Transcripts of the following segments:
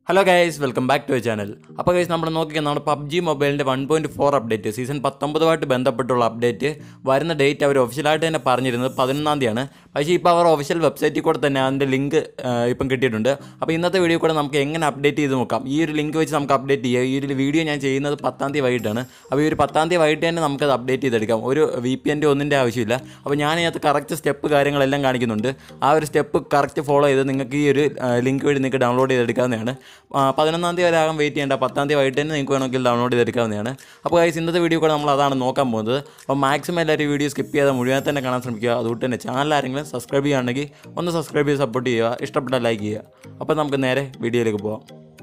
hello guys welcome back to channel അപ്പോൾ guys നമ്മൾ നോക്കിയാൽ നമ്മുടെ പബ്ജി മൊബൈലിൻ്റെ one point four update season പത്തൊമ്പതുമായിട്ട് ബന്ധപ്പെട്ടുള്ള അപ്ഡേറ്റ് വരുന്ന ഡേറ്റ് അവർ ഒഫീഷ്യലായിട്ട് തന്നെ പറഞ്ഞിരുന്നത് പതിനൊന്നാം തീയതിയാണ് പക്ഷേ ഇപ്പോൾ അവർ ഒഫീഷ്യൽ വെബ്സൈറ്റിൽ കൂടെ തന്നെ അതിൻ്റെ ലിങ്ക് ഇപ്പം കിട്ടിയിട്ടുണ്ട് അപ്പോൾ ഇന്നത്തെ വീഡിയോ കൂടെ നമുക്ക് എങ്ങനെ അപ്ഡേറ്റ് ചെയ്ത് നോക്കാം ഈ ഒരു ലിങ്ക് വെച്ച് നമുക്ക് അപ്ഡേറ്റ് ചെയ്യാം ഈ ഒരു വീഡിയോ ഞാൻ ചെയ്യുന്നത് പത്താം തീയതി വൈകിട്ടാണ് അപ്പോൾ ഈ ഒരു പത്താം തീയതി വൈകിട്ട് തന്നെ നമുക്കത് അപ്ഡേറ്റ് ചെയ്തെടുക്കാം ഒരു വി പി എൻ്റെ ഒന്നിൻ്റെ ആവശ്യമില്ല അപ്പോൾ ഞാൻ ഇതിനകത്ത് കറക്റ്റ് സ്റ്റെപ്പ് കാര്യങ്ങളെല്ലാം കാണിക്കുന്നുണ്ട് ആ ഒരു സ്റ്റെപ്പ് കറക്റ്റ് ഫോളോ ചെയ്ത് നിങ്ങൾക്ക് ഈ ഒരു ലിങ്ക് വഴി നിങ്ങൾക്ക് ഡൗൺലോഡ് ചെയ്തെടുക്കാവുന്നതാണ് ആ, പതിനൊന്നാം തീയതി വരെ ആകാൻ വെയിറ്റ് ചെയ്യേണ്ട പത്താം തീയതി വൈകിട്ട് തന്നെ നിങ്ങൾക്ക് വേണമെങ്കിൽ ഡൗൺലോഡ് ചെയ്തെടുക്കാവുന്നതാണ് അപ്പോൾ ഗൈസ് ഇന്നത്തെ വീഡിയോ കൂടെ നമ്മൾ അതാണ് നോക്കാൻ പോകുന്നത് അപ്പോൾ മാക്സിമം എല്ലാവരും വീഡിയോ സ്കിപ്പ് ചെയ്യാതെ മുഴുവൻ തന്നെ കാണാൻ ശ്രമിക്കുക അതുകൊണ്ട് തന്നെ ചാനൽ ആരെങ്കിലും സബ്സ്ക്രൈബ് ചെയ്യുകയാണെങ്കിൽ ഒന്ന് സബ്സ്ക്രൈബ് ചെയ്ത് സപ്പോർട്ട് ചെയ്യുക ഇഷ്ടപ്പെട്ട ലൈക്ക് ചെയ്യുക അപ്പോൾ നമുക്ക് നേരെ വീഡിയോയിലേക്ക് പോകാം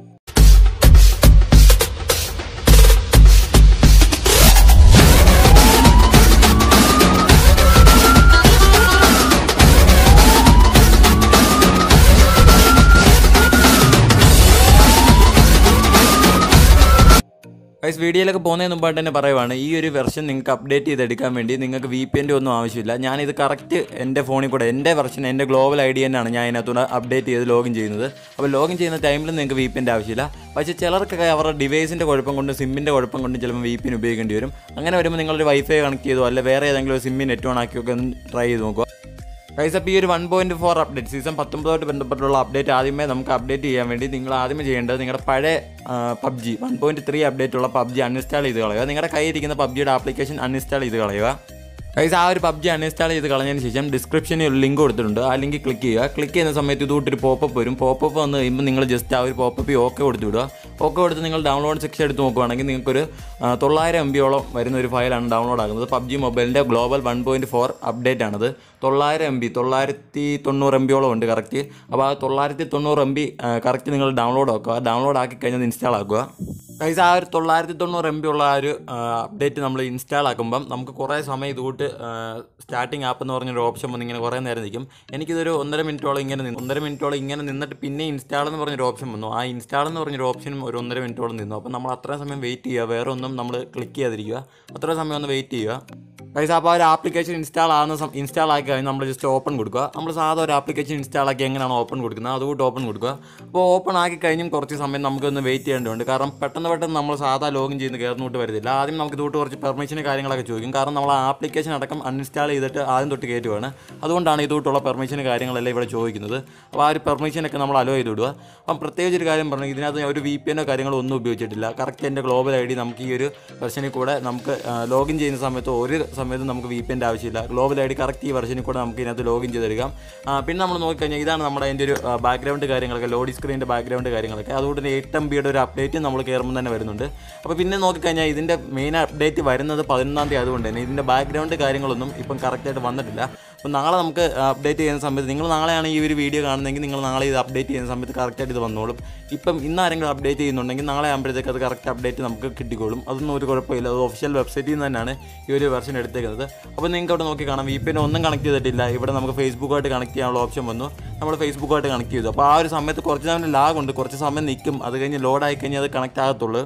ഗൈസ് വീഡിയോയിലൊക്കെ പോകുന്നതിന് മുമ്പായിട്ട് തന്നെ പറയുവാണ് ഈ ഒരു വെർഷൻ നിങ്ങൾക്ക് അപ്ഡേറ്റ് ചെയ്തെടുക്കാൻ വേണ്ടി നിങ്ങൾക്ക് വി പി എൻ്റെ ഒന്നും ആവശ്യമില്ല ഞാനിത് കറക്റ്റ് എൻ്റെ ഫോണിൽ കൂടെ എൻ്റെ വെർഷൻ എൻ്റെ ഗ്ലോബൽ ഐ ഡി തന്നെയാണ് ഞാൻ ഇതിനകത്തൂടെ അപ്ഡേറ്റ് ചെയ്ത് ലോഗിൻ ചെയ്യുന്നത് അപ്പോൾ ലോഗിൻ ചെയ്യുന്ന ടൈമിൽ നിങ്ങൾക്ക് വി പി എൻ്റെ ആവശ്യമില്ല പക്ഷേ ചിലർക്കൊക്കെ അവരുടെ ഡിവൈസിൻ്റെ കുഴപ്പം കൊണ്ട് സിമ്മിൻ്റെ കുഴപ്പം കൊണ്ട് ചിലപ്പോൾ വി പി ഉപയോഗിക്കേണ്ടി വരും അങ്ങനെ വരുമ്പോൾ നിങ്ങളൊരു വൈഫൈ കണക്ട് ചെയ്തോ അല്ലെ വേറെ ഏതെങ്കിലും ഒരു സിമ്മി നെറ്റ് ഓൺ ആക്കിയൊക്കെ ഒന്ന് ട്രൈ ചെയ്ത് നോക്കുക ഗൈസ് അപ്പോൾ ഈ ഒരു one point four update season പത്തൊമ്പതുമായിട്ട് ബന്ധപ്പെട്ടുള്ള അപ്ഡേറ്റ് ആദ്യമേ നമുക്ക് അപ്ഡേറ്റ് ചെയ്യാൻ വേണ്ടി നിങ്ങൾ ആദ്യമേ ചെയ്യേണ്ടത് നിങ്ങളുടെ പഴയ PUBG one point three update ഉള്ള പബ്ജി അൺഇൻസ്റ്റാൾ ചെയ്ത് കളയുക നിങ്ങളുടെ കയ്യിരിക്കുന്ന പബ്ജിയുടെ ആപ്ലിക്കേഷൻ അൺഇൻസ്റ്റാൾ ചെയ്ത് കളയുക ഗൈസ് ആ ഒരു പബ്ജി അൺഇൻസ്റ്റാൾ ചെയ്ത് കളഞ്ഞതിന് ശേഷം ഡിസ്ക്രിപ്ഷനിൽ ഒരു ലിങ്ക് കൊടുത്തിട്ടുണ്ട് ആ ലിങ്ക് ക്ലിക്ക് ചെയ്യുക ക്ലിക്ക് ചെയ്യുന്ന സമയത്ത് ഇതുകൊണ്ടൊരു പോപ്പപ്പ് വരും പോപ്പപ്പ് വന്ന് കഴിയുമ്പോൾ നിങ്ങൾ ജസ്റ്റ് ആ ഒരു പോപ്പപ്പ് ഓക്കെ കൊടുത്ത് വിടുക ഓക്കെ കൊടുത്ത് നിങ്ങൾ ഡൗൺലോഡ് സെക്ഷൻ എടുത്ത് നോക്കുവാണെങ്കിൽ നിങ്ങൾക്കൊരു ആ, തൊള്ളായിരം എം ബിയോളം വരുന്ന ഒരു ഫയലാണ് ഡൗൺലോഡ് ആകുന്നത് പബ്ജി മൊബൈലിൻ്റെ global one point four update ആണത് തൊള്ളായിരം എം ബി തൊള്ളായിരത്തി തൊണ്ണൂറ് എം ബിയോളം ഉണ്ട് കറക്റ്റ് അപ്പോൾ ആ തൊള്ളായിരത്തി തൊണ്ണൂറ് എം ബി കറക്റ്റ് നിങ്ങൾ ഡൗൺലോഡ് ആക്കുക ഡൗൺലോഡ് ആക്കി കഴിഞ്ഞാൽ ഇൻസ്റ്റാൾ ആക്കുക ഗൈസ് ആ ഒരു തൊള്ളായിരത്തി തൊണ്ണൂറ് എം ബി ഉള്ള ആ ഒരു അപ്ഡേറ്റ് നമ്മൾ ഇൻസ്റ്റാൾ ആക്കുമ്പം നമുക്ക് കുറേ സമയം ഇതുകൂട്ട് സ്റ്റാർട്ടിങ് ആപ്പ് എന്ന് പറഞ്ഞൊരു ഓപ്ഷൻ വന്ന് ഇങ്ങനെ കുറേ നേരം നിൽക്കും എനിക്കിതൊരു ഒന്നര മിനിറ്റോളം ഇങ്ങനെ നിന്ന് ഒന്നര മിനിറ്റോളം ഇങ്ങനെ നിന്നിട്ട് പിന്നെ ഇൻസ്റ്റാൾ എന്ന് പറഞ്ഞൊരു ഓപ്ഷൻ വന്നു ആ ഇൻസ്റ്റാൾ എന്ന് പറഞ്ഞൊരു ഓപ്ഷനും ഒരു ഒന്നര മിനിറ്റോളം നിന്നു അപ്പോൾ നമ്മൾ അത്രയും സമയം വെയിറ്റ് ചെയ്യുക വേറെ ഒന്നും നമ്മൾ ക്ലിക്ക് ചെയ്യാതിരിക്കുക അത്രയും സമയം ഒന്ന് വെയിറ്റ് ചെയ്യുക ഗൈസ് അപ്പോൾ ആ ഒരു ആപ്ലിക്കേഷൻ ഇൻസ്റ്റാൾ ആകുന്ന ഇൻസ്റ്റാൾ ആക്കി കഴിഞ്ഞാൽ നമ്മൾ ജസ്റ്റ് ഓപ്പൺ കൊടുക്കുക നമ്മൾ സാധാ ഒരു ആപ്ലിക്കേഷൻ ഇൻസ്റ്റാൾ ആക്കി എങ്ങനെയാണ് ഓപ്പൺ കൊടുക്കുന്നത് അതുകൊണ്ട് ഓപ്പൺ കൊടുക്കുക അപ്പോൾ ഓപ്പൺ ആക്കി കഴിഞ്ഞും കുറച്ച് സമയം നമുക്കൊന്ന് വെയിറ്റ് ചെയ്യേണ്ടതുണ്ട് കാരണം പെട്ടെന്ന് പെട്ടെന്ന് നമ്മൾ സാധാ ലോഗിൻ ചെയ്യുന്ന കയറുന്നോട്ട് വരുന്നില്ല ആദ്യം നമുക്ക് ഇതുകൊണ്ട് കുറച്ച് പെർമിഷന് കാര്യങ്ങളൊക്കെ ചോദിക്കും കാരണം നമ്മൾ ആ ആപ്ലിക്കേഷൻ അടക്കം അൺഇൻസ്റ്റാൾ ചെയ്തിട്ട് ആദ്യം തൊട്ട് കയറ്റുവാണ് അതുകൊണ്ടാണ് ഇതുകൊണ്ടുള്ള പെർമിഷന് കാര്യങ്ങളെല്ലാം ഇവിടെ ചോദിക്കുന്നത് അപ്പോൾ ആ ഒരു പെർമിഷനൊക്കെ നമ്മൾ അലോ ചെയ്ത് വിടുക അപ്പം പ്രത്യേകിച്ച് ഒരു കാര്യം പറഞ്ഞു ഇതിനകത്ത് ഒരു വി പി എന്നോ കാര്യങ്ങളോ ഒന്നും ഉപയോഗിച്ചിട്ടില്ല കറക്റ്റ് എൻ്റെ ഗ്ലോബൽ ഐ ഡി നമുക്ക് ഈ ഒരു വെർഷനിൽ കൂടെ നമുക്ക് ലോഗിൻ ചെയ്യുന്ന സമയത്ത് ഒരു സമയത്തും നമുക്ക് വി പി എൻ്റെ ആവശ്യമില്ല ഗ്ലോബൽ ഐ ഡി കറക്റ്റ് ഈ വെർഷനിൽ കൂടെ നമുക്ക് ഇതിനകത്ത് ലോഗിൻ ചെയ്തെടുക്കാം ആ, പിന്നെ നമ്മൾ നോക്കിക്കഴിഞ്ഞാൽ ഇതാണ് നമ്മുടെ അതിൻ്റെ ഒരു ബാക്ക്ഗ്രൗണ്ട് കാര്യങ്ങളൊക്കെ ലോഡി സ്ക്രീനിൻ്റെ ബാക്ക്ഗ്രൗണ്ട് കാര്യങ്ങളൊക്കെ അതുകൊണ്ട് തന്നെ എട്ട് എം ബിയുടെ ഒരു അപ്ഡേറ്റ് നമ്മൾ കയറുമ്പോൾ തന്നെ വരുന്നുണ്ട് അപ്പോൾ പിന്നെ നോക്കിക്കഴിഞ്ഞാൽ ഇതിൻ്റെ മെയിൻ അപ്ഡേറ്റ് വരുന്നത് പതിനൊന്നാം തീയതി അതുകൊണ്ട് തന്നെ ഇതിൻ്റെ ബാക്ക്ഗ്രൗണ്ട് കാര്യങ്ങളൊന്നും ഇപ്പം കറക്റ്റായിട്ട് വന്നിട്ടില്ല അപ്പോൾ നാളെ നമുക്ക് അപ്ഡേറ്റ് ചെയ്യുന്ന സമയത്ത് നിങ്ങൾ നാളെയാണ് ഈ ഒരു വീഡിയോ കാണുന്നതെങ്കിൽ നിങ്ങൾ നാളെ ഇത് അപ്ഡേറ്റ് ചെയ്യുന്ന സമയത്ത് കറക്റ്റായിട്ട് ഇത് വന്നോളും ഇപ്പം ഇന്ന് ആരെങ്കിലും അപ്ഡേറ്റ് ചെയ്യുന്നുണ്ടെങ്കിൽ നാളെ ആകുമ്പോഴത്തേക്ക് അത് കറക്റ്റ് അപ്ഡേറ്റ് നമുക്ക് കിട്ടിക്കോളും അതൊന്നും ഒരു കുഴപ്പമില്ല അത് ഒഫീഷ്യൽ വെബ്സൈറ്റിൽ നിന്ന് തന്നെയാണ് ഈ ഒരു വെർഷൻ എടുത്തേക്കുന്നത് അപ്പോൾ നിങ്ങൾക്ക് അവിടെ നോക്കി കാണാം വി പി ഒന്നും കണക്ട് ചെയ്തിട്ടില്ല ഇവിടെ നമുക്ക് ഫേസ്ബുക്കായിട്ട് കണക്ട് ചെയ്യാനുള്ള ഓപ്ഷൻ വന്നു നമ്മൾ ഫേസ്ബുക്കായിട്ട് കണക്ട് ചെയ്തു അപ്പോൾ ആ ഒരു സമയത്ത് കുറച്ച് സമയം ലാഗ് ഉണ്ട് കുറച്ച് സമയം നിൽക്കും അത് കഴിഞ്ഞ് ലോഡ് ആയി കഴിഞ്ഞാൽ അത് കണക്ട് ആകത്തുള്ളൂ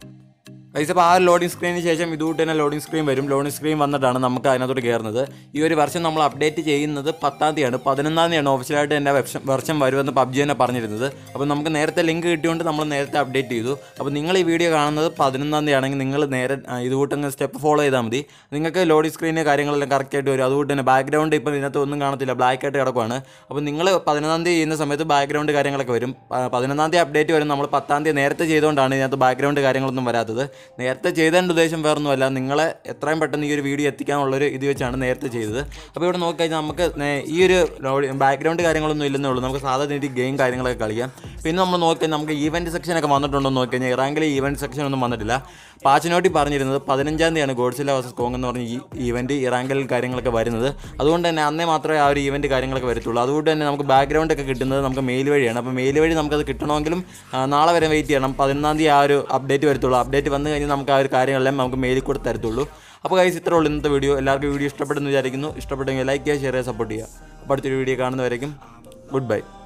ഗൈസ് അപ്പോൾ ആ ലോഡിംഗ് സ്ക്രീനിന് ശേഷം ഇതുകൂട്ട് തന്നെ ലോഡിംഗ് സ്ക്രീൻ വരും ലോഡിംഗ് സ്ക്രീൻ വന്നിട്ടാണ് നമുക്ക് അതിനകത്തോട്ട് കയറുന്നത് ഈ ഒരു വെർഷൻ നമ്മൾ അപ്ഡേറ്റ് ചെയ്യുന്നത് പത്താം തീയതിയാണ് പതിനൊന്നാം തീയതിയാണ് ഒഫീഷ്യലായിട്ട് എൻ്റെ വെർഷൻ വെർഷൻ വരുമെന്ന് പബ്ജി തന്നെ പറഞ്ഞിരുന്നത് അപ്പോൾ നമുക്ക് നേരത്തെ ലിങ്ക് കിട്ടിയോണ്ട് നമ്മൾ നേരത്തെ അപ്ഡേറ്റ് ചെയ്തു അപ്പോൾ നിങ്ങൾ ഈ വീഡിയോ കാണുന്നത് പതിനൊന്നാം തീയതി ആണെങ്കിൽ നിങ്ങൾ നേരെ ആ, ഇതുകൂട്ടങ്ങ് സ്റ്റെപ്പ് ഫോളോ ചെയ്താൽ മതി നിങ്ങൾക്ക് ലോഡിംഗ് സ്ക്രീന് കാര്യങ്ങളെല്ലാം കറക്റ്റായിട്ട് വരും അതുകൊണ്ട് തന്നെ ബാക്ക്ഗ്രൗണ്ട് ഇപ്പോൾ ഇതിനകത്ത് ഒന്നും കാണത്തില്ല ബ്ലാക്ക് ആയിട്ട് കിടക്കുവാണ് അപ്പോൾ നിങ്ങൾ പതിനൊന്നാം തീയതി ചെയ്യുന്ന സമയത്ത് ബാക്ക്ഗ്രൗണ്ട് കാര്യങ്ങളൊക്കെ വരും പ- പതിനൊന്നാം തീയതി അപ്ഡേറ്റ് വരും നമ്മൾ പത്താം തീയതി നേരത്തെ ചെയ്തുകൊണ്ടാണ് ഇതിനകത്ത് ബാക്ക്ഗ്രൗണ്ട് കാര്യങ്ങളൊന്നും വരാത്തത് നേരത്തെ ചെയ്തതിൻ്റെ ഉദ്ദേശം വേറൊന്നുമല്ല നിങ്ങളെ എത്രയും പെട്ടെന്ന് ഈ ഒരു വീഡിയോ എത്തിക്കാനുള്ളൊരു ഇത് വെച്ചാണ് നേരത്തെ ചെയ്തത് അപ്പോൾ ഇവിടെ നോക്കിക്കഴിഞ്ഞാൽ നമുക്ക് നേ- ഈ ഒരു ബാക്ക്ഗ്രൗണ്ട് കാര്യങ്ങളൊന്നും ഇല്ലെന്നേ ഉള്ളൂ നമുക്ക് സാധാരണ രീതി ഗെയിം കാര്യങ്ങളൊക്കെ കളിക്കാം പിന്നെ നമ്മൾ നോക്കിക്കഴിഞ്ഞാൽ നമുക്ക് ഈവൻറ്റ് സെക്ഷനൊക്കെ വന്നിട്ടുണ്ടോ എന്ന് നോക്കിക്കഴിഞ്ഞാൽ ഇറാങ്കിലെ ഈവൻറ്റ് സെക്ഷൻ ഒന്നും വന്നിട്ടില്ല പാച്ചിനോട്ടി പറഞ്ഞിരുന്നത് പതിനഞ്ചാം തീയതിയാണ് ഗോഡ്സില വേഴ്സസ് കോങ് എന്ന് പറഞ്ഞ ഈ ഈവൻറ്റ് ഇറാങ്കിൽ കാര്യങ്ങളൊക്കെ വരുന്നത് അതുകൊണ്ട് തന്നെ അന്നേ മാത്രമേ ആ ഒരു ഈവൻറ്റ് കാര്യങ്ങളൊക്കെ വരത്തുള്ളൂ അതുകൊണ്ട് തന്നെ നമുക്ക് ബാക്ക്ഗ്രൗണ്ട് ഒക്കെ കിട്ടുന്നത് നമുക്ക് മെയിൽ വഴിയാണ് അപ്പോൾ മെയിൽ വഴി നമുക്കത് കിട്ടണമെങ്കിലും ആ, നാളെ വരെ വെയിറ്റ് ചെയ്യണം പതിനൊന്നാം തീയതി ആ ഒരു അപ്ഡേറ്റ് വരത്തുള്ളൂ അപ്ഡേറ്റ് വന്നു കഴിഞ്ഞാൽ നമുക്ക് ആ ഒരു കാര്യങ്ങളെല്ലാം നമുക്ക് മെയിലിൽ കൂടെ തരത്തുള്ളൂ അപ്പോൾ കൈസ് ഇത്രേ ഉള്ളൂ ഇന്നത്തെ വീഡിയോ എല്ലാവർക്കും വീഡിയോ ഇഷ്ടപ്പെടുന്നു വിചാരിക്കുന്നു ഇഷ്ടപ്പെട്ടെങ്കിൽ ലൈക്ക് ചെയ്യുക ഷെയർ ചെയ്യുക സപ്പോർട്ട് ചെയ്യുക അപ്പോൾ അടുത്തൊരു വീഡിയോ കാണുന്നവരേക്കും ഗുഡ് ബൈ